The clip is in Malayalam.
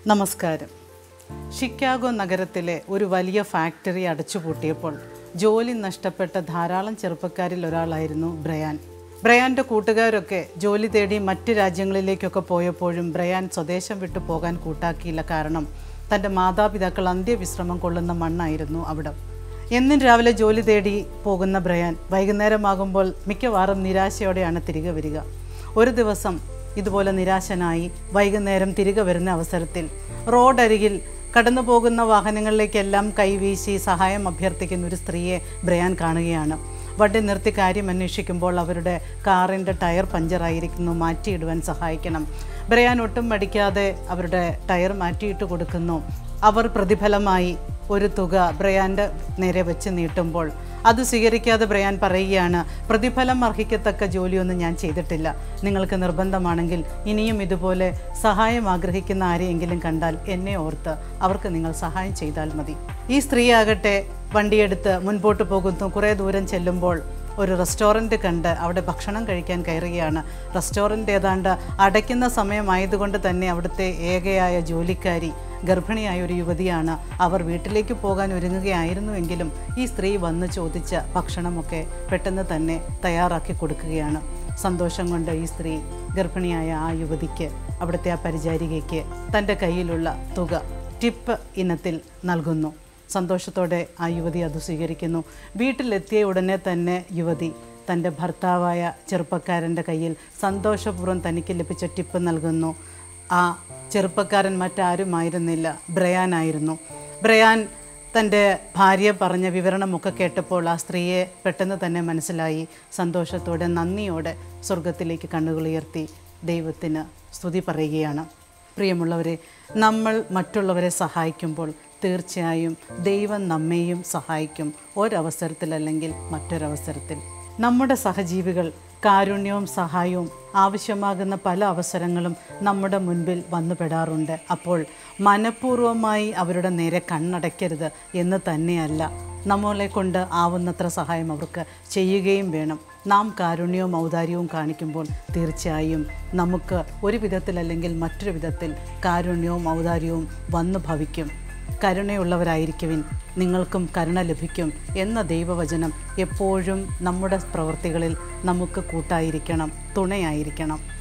നമസ്കാരം ഷിക്കാഗോ നഗരത്തിലെ ഒരു വലിയ ഫാക്ടറി അടച്ചുപൂട്ടിയപ്പോൾ ജോലി നഷ്ടപ്പെട്ട ധാരാളം ചെറുപ്പക്കാരിൽ ഒരാളായിരുന്നു ബ്രയാൻ ബ്രയാൻ്റെ കൂട്ടുകാരൊക്കെ ജോലി തേടി മറ്റ് രാജ്യങ്ങളിലേക്കൊക്കെ പോയപ്പോഴും ബ്രയാൻ സ്വദേശം വിട്ടു പോകാൻ കൂട്ടാക്കിയില്ല കാരണം തൻ്റെ മാതാപിതാക്കൾ അന്ത്യവിശ്രമം കൊള്ളുന്ന മണ്ണായിരുന്നു അവിടെ എന്നും രാവിലെ ജോലി തേടി പോകുന്ന ബ്രയാൻ വൈകുന്നേരമാകുമ്പോൾ മിക്കവാറും നിരാശയോടെയാണ് തിരികെ വരിക ഒരു ദിവസം ഇതുപോലെ നിരാശനായി വൈകുന്നേരം തിരികെ വരുന്ന അവസരത്തിൽ റോഡരികിൽ കടന്നു പോകുന്ന വാഹനങ്ങളിലേക്കെല്ലാം കൈവീശി സഹായം അഭ്യർത്ഥിക്കുന്ന ഒരു സ്ത്രീയെ ബ്രയാൻ കാണുകയാണ് വണ്ടി നിർത്തി കാര്യം അന്വേഷിക്കുമ്പോൾ അവരുടെ കാറിൻ്റെ ടയർ പഞ്ചറായിരിക്കുന്നു മാറ്റിയിടുവാൻ സഹായിക്കണം ബ്രയാൻ ഒട്ടും മടിക്കാതെ അവരുടെ ടയർ മാറ്റിയിട്ട് കൊടുക്കുന്നു അവർ പ്രതിഫലമായി ഒരു തുക ബ്രയാൻ്റെ നേരെ വെച്ച് നീട്ടുമ്പോൾ അത് സ്വീകരിക്കാതെ ബ്രയാൻ പറയുകയാണ് പ്രതിഫലം അർഹിക്കത്തക്ക ജോലിയൊന്നും ഞാൻ ചെയ്തിട്ടില്ല നിങ്ങൾക്ക് നിർബന്ധമാണെങ്കിൽ ഇനിയും ഇതുപോലെ സഹായം ആഗ്രഹിക്കുന്ന ആരെയെങ്കിലും കണ്ടാൽ എന്നെ ഓർത്ത് അവർക്ക് നിങ്ങൾ സഹായം ചെയ്താൽ മതി ഈ സ്ത്രീയാകട്ടെ വണ്ടിയെടുത്ത് മുൻപോട്ട് പോകുന്നു കുറേ ദൂരം ചെല്ലുമ്പോൾ ഒരു റെസ്റ്റോറൻറ്റ് കണ്ട് അവിടെ ഭക്ഷണം കഴിക്കാൻ കയറുകയാണ് റെസ്റ്റോറൻറ്റ് ഏതാണ്ട് അടയ്ക്കുന്ന സമയമായതുകൊണ്ട് തന്നെ അവിടുത്തെ ഏകയായ ജോലിക്കാരി ഗർഭിണിയായ ഒരു യുവതിയാണ് അവർ വീട്ടിലേക്ക് പോകാൻ ഒരുങ്ങുകയായിരുന്നുവെങ്കിലും ഈ സ്ത്രീ വന്ന് ചോദിച്ച ഭക്ഷണമൊക്കെ പെട്ടെന്ന് തന്നെ തയ്യാറാക്കി കൊടുക്കുകയാണ് സന്തോഷം കൊണ്ട് ഈ സ്ത്രീ ഗർഭിണിയായ ആ യുവതിക്ക് അവിടുത്തെ ആ പരിചാരികയ്ക്ക് തൻ്റെ കയ്യിലുള്ള തുക ടിപ്പ് ഇനത്തിൽ നൽകുന്നു സന്തോഷത്തോടെ ആ യുവതി അത് സ്വീകരിക്കുന്നു വീട്ടിലെത്തിയ ഉടനെ തന്നെ യുവതി തൻ്റെ ഭർത്താവായ ചെറുപ്പക്കാരൻ്റെ കയ്യിൽ സന്തോഷപൂർവ്വം തനിക്ക് ലഭിച്ച ടിപ്പ് നൽകുന്നു ആ ചെറുപ്പക്കാരൻ മറ്റാരുമായിരുന്നില്ല ബ്രയാനായിരുന്നു ബ്രയാൻ തൻ്റെ ഭാര്യ പറഞ്ഞ വിവരണമൊക്കെ കേട്ടപ്പോൾ ആ സ്ത്രീയെ പെട്ടെന്ന് തന്നെ മനസ്സിലായി സന്തോഷത്തോടെ നന്ദിയോടെ സ്വർഗത്തിലേക്ക് കണ്ണുകളുയർത്തി ദൈവത്തിന് സ്തുതി പറയുകയാണ് പ്രിയമുള്ളവരെ നമ്മൾ മറ്റുള്ളവരെ സഹായിക്കുമ്പോൾ തീർച്ചയായും ദൈവം നമ്മെയും സഹായിക്കും ഒരവസരത്തിലല്ലെങ്കിൽ മറ്റൊരവസരത്തിൽ നമ്മുടെ സഹജീവികൾ കാരുണ്യവും സഹായവും ആവശ്യമാകുന്ന പല അവസരങ്ങളും നമ്മുടെ മുൻപിൽ വന്നുപെടാറുണ്ട് അപ്പോൾ മനഃപൂർവ്വമായി അവരുടെ നേരെ കണ്ണടയ്ക്കരുത് എന്ന് തന്നെയല്ല നമ്മളെ കൊണ്ട് ആവുന്നത്ര സഹായം അവർക്ക് ചെയ്യുകയും വേണം നാം കാരുണ്യവും ഔദാര്യവും കാണിക്കുമ്പോൾ തീർച്ചയായും നമുക്ക് ഒരു വിധത്തിലല്ലെങ്കിൽ മറ്റൊരു വിധത്തിൽ കാരുണ്യവും ഔദാര്യവും വന്നു ഭവിക്കും കരുണയുള്ളവരായിരിക്കുവിൻ നിങ്ങൾക്കും കരുണ ലഭിക്കും എന്ന ദൈവവചനം എപ്പോഴും നമ്മുടെ പ്രവൃത്തികളിൽ നമുക്ക് കൂട്ടായിരിക്കണം തുണയായിരിക്കണം